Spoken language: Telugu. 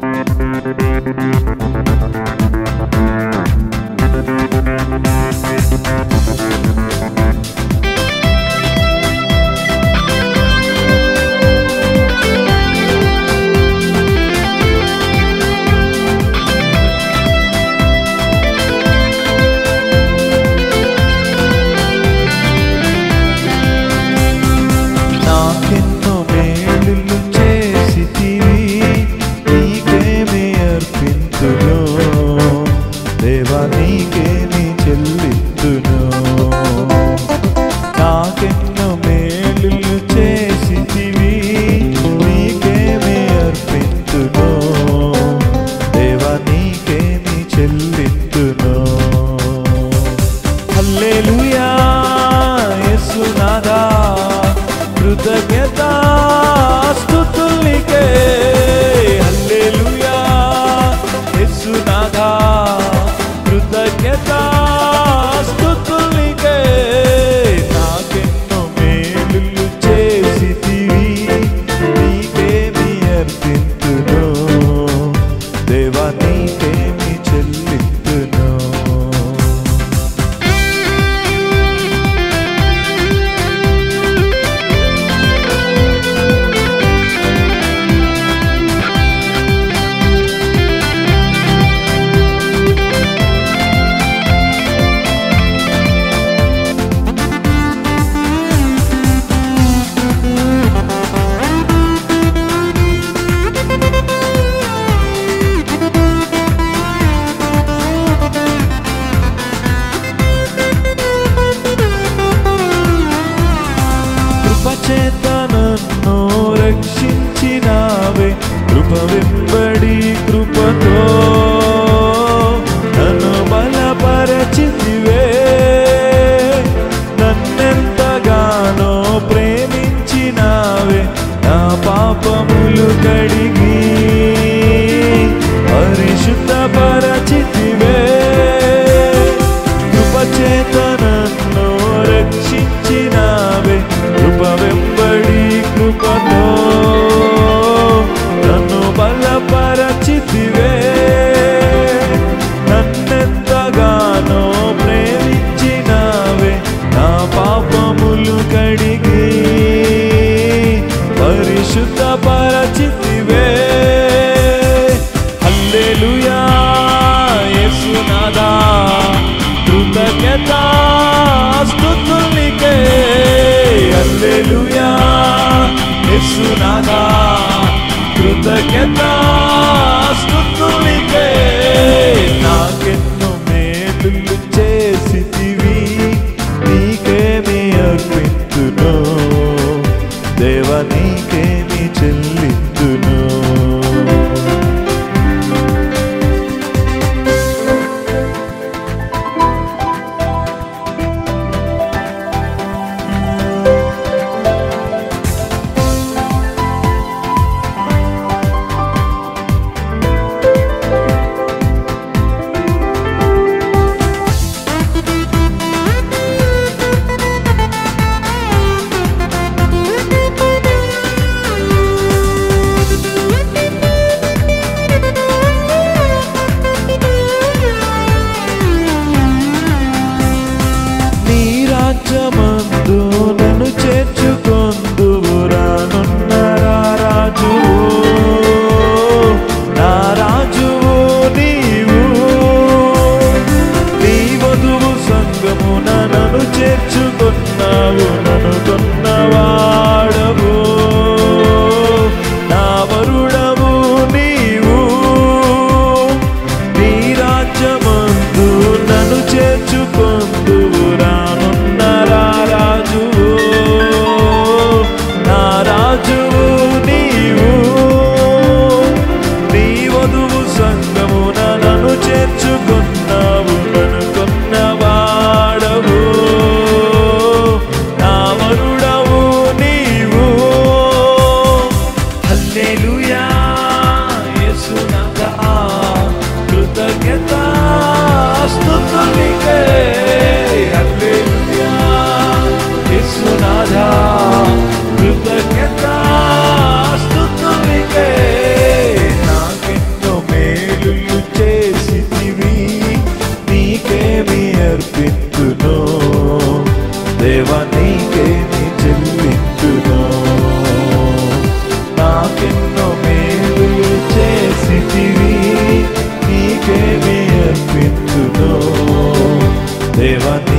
నాకెన్నో మేలులు చేసితివి నీకేమి అర్పింతును దేవా నీకేమి చెల్లిద్దును నాకెన్నో మేలులు చేసితివి నీకేమి అర్పింతును దేవా నీకేమి చెల్లిద్దును హల్లెలూయా యేసునాదా కృతజ్ఞత స్తుతుల్నికే హల్లెలూయా యేసునాదా కృతజ్ఞత స్తుతుల్నికే నాకెన్నో మేలులు చేసితివి నీకేమి అర్పింతును దేవా నీకేమి చెల్లిద్దును కృపచేత నన్ను రక్షించినావే కృప వెంబడి కృపతో నన్ను బలపరచితివే నన్నెంతగానో ప్రేమించినావే నా పాపములు కడిగి పరిశుద్ధపరచితివే కృపచేత నన్ను రక్షించినావే కృప వెంబడి కృపతో నన్ను బలపరచితివే నన్నెంతగానో ప్రేమించినావే నా పాపములు కడిగి పరిశుద్ధపరచితివే హల్లెలూయా యేసునాదా కృతజ్ఞత స్తుతుల్నికే హల్లెలూయా యేసునాదా కృతజ్ఞత స్తుతుల్నికే నాకెన్నో మేలులు చేసితివి నీకేమి అర్పింతును దేవ నీకేమి చెల్లిద్దును అర్పింతును దేవా నీకేమి చెల్లింతును నాకెన్నో మేలు చేసితివి నీకేమి అర్పింతును దేవా